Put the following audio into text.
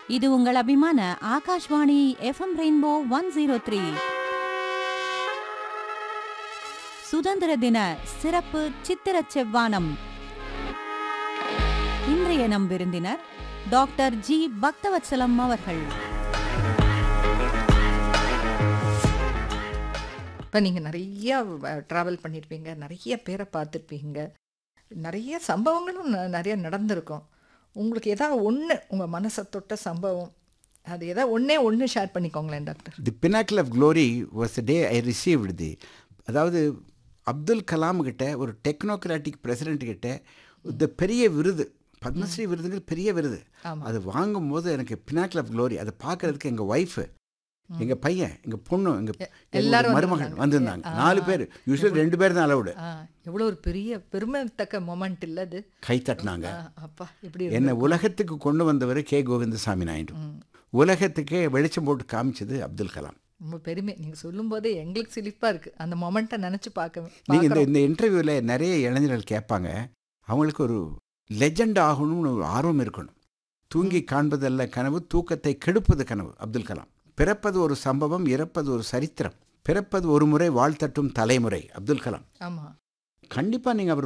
இது உங்கள் அபிமான Akashvani FM rainbow one zero three சுதந்திர தின சிறப்பு சித்திர செவ்வானம் இன்றைய நம் விருந்தினர் டாக்டர் ஜி பக்தவத்சலம் அவர்கள் இப்போ நீங்கள் நிறைய ட்ராவல் பண்ணியிருப்பீங்க நிறைய பேரை பார்த்துருப்பீங்க நிறைய சம்பவங்களும் ந- நிறைய நடந்திருக்கும் உங்களுக்கு ஏதாவது ஒன்று உங்கள் மனசை தொட்ட சம்பவம் அது ஏதாவது ஒன்றே ஒன்று ஷேர் பண்ணிக்கோங்களேன் doctor the pinnacle of glory was the day I received the அதாவது அப்துல் கலாம் கிட்ட ஒரு டெக்னோக்ராட்டிக் பிரசிடென்ட் கிட்ட இந்த பெரிய விருது பத்மஸ்ரீ விருதுங்கிறது பெரிய விருது ஆமா. அது வாங்கும்போது எனக்கு பினாக்கிள் ஆஃப் க்ளோரி அதை பார்க்கறதுக்கு எங்கள் ஒய்ஃபு எங்கள் பையன் எங்கள் பொண்ணு எங்கள் எல்லாரும் மருமகன் வந்திருந்தாங்க. வந்திருந்தாங்க ஆ. நாலு பேர் யூஸ்வலி ரெண்டு பேர் தான் அலவுடு ஆ எவ்வளோ ஒரு பெரிய பெருமைத்தக்க மொமெண்ட் இல்லை அது கை தட்டினாங்க ஆ, அப்பா இப்படி என்னை உலகத்துக்கு கொண்டு வந்தவர் கே கோவிந்தசாமி நாயுடு உலகத்துக்கே வெளிச்சம் போட்டு காமிச்சது அப்துல் கலாம் ரொம்ப பெருமை நீங்கள் சொல்லும்போதே எங்களுக்கு சிலிப்பாக இருக்குது அந்த மொமெண்ட்டை நினச்சி பார்க்க நீங்கள் இந்த பார்க்குறோம். இந்த இன்டர்வியூவில் நிறைய இளைஞர்கள் கேட்பாங்க அவங்களுக்கு ஒரு லெஜெண்ட் ஆகணும்னு ஒரு ஆர்வம் இருக்கணும் தூங்கி காண்பதல்ல கனவு தூக்கத்தை கெடுப்பது கனவு அப்துல் கலாம் பிறப்பது ஒரு சம்பவம் இறப்பது ஒரு சரித்திரம் பிறப்பது ஒரு முறை வாழ்த்தட்டும் தலைமுறை அப்துல் கலாம் ஆமாம் கண்டிப்பாக நீங்கள் அவர்